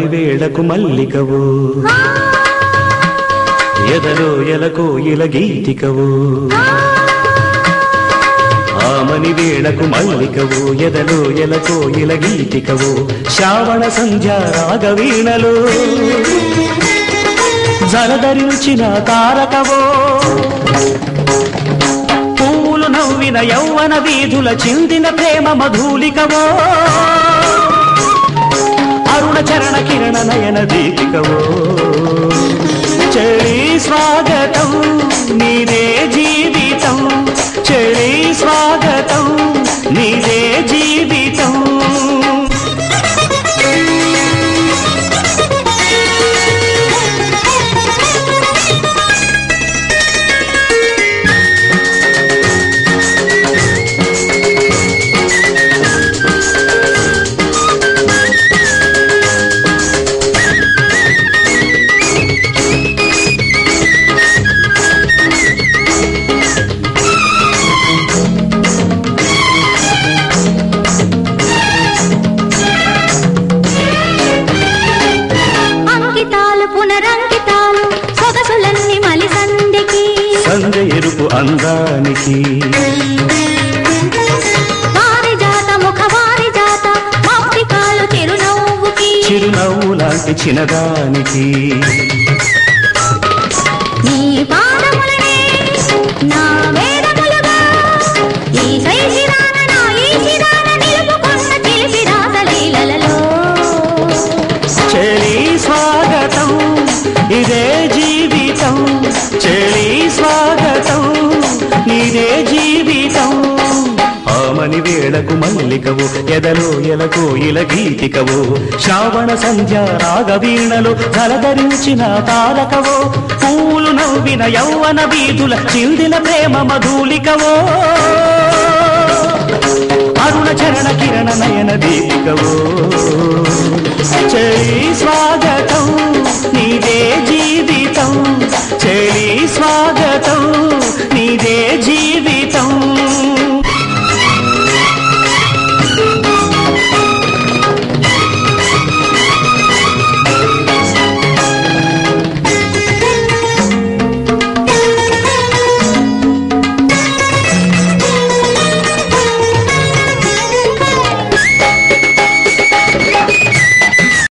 ఆమని వేళకు మల్లికవు ఎదలో ఎలకు ఇల గీతికవు ఆమని వేళకు మల్లికవు ఎదలో ఎలకు ఇల గీతికవు శ్రావణ సంధ్య రాగవీణలు జలధరించిన తారకవో పువ్వులు నవ్విన యౌవన వీధుల చిందిన ప్రేమ మధూలికవో అరుణ చరణ కిరణ నయన దీపికవో చెడి స్వాగతం నీదే జీవితం చెడి స్వాగతం నీదే జీవితం అంకితాలు పునరంకితాలు సొగసులన్నీ మలి సంధికి సంజ ఎరుపు అందానికి పారిజాత ముఖ వారిజాత మాంపికాలు చిరునవ్వుకి చిరునవ్వు లాంటి చిన్నదానికి నీ పాదములనే నా వేదములుగా ఈ శైశిరాన నా ఈ శిరాన నిలుపుకున్న చిలిపి రాసలీలలో చెలి స్వాగతం ఇదే జీవితం చెలి స్వాగతం ఇదే జీవితం ఆమని వేళకు మల్లికవు ఎదలో ఎలకు ఇల గీతికవు శ్రావణ సంధ్య రాగవీణలు జలధరించిన తారకవో పూలు నవ్విన యౌవన వీధుల చిందిన ప్రేమ మధూలికవో అరుణ చరణ కిరణ నయన దీపికవో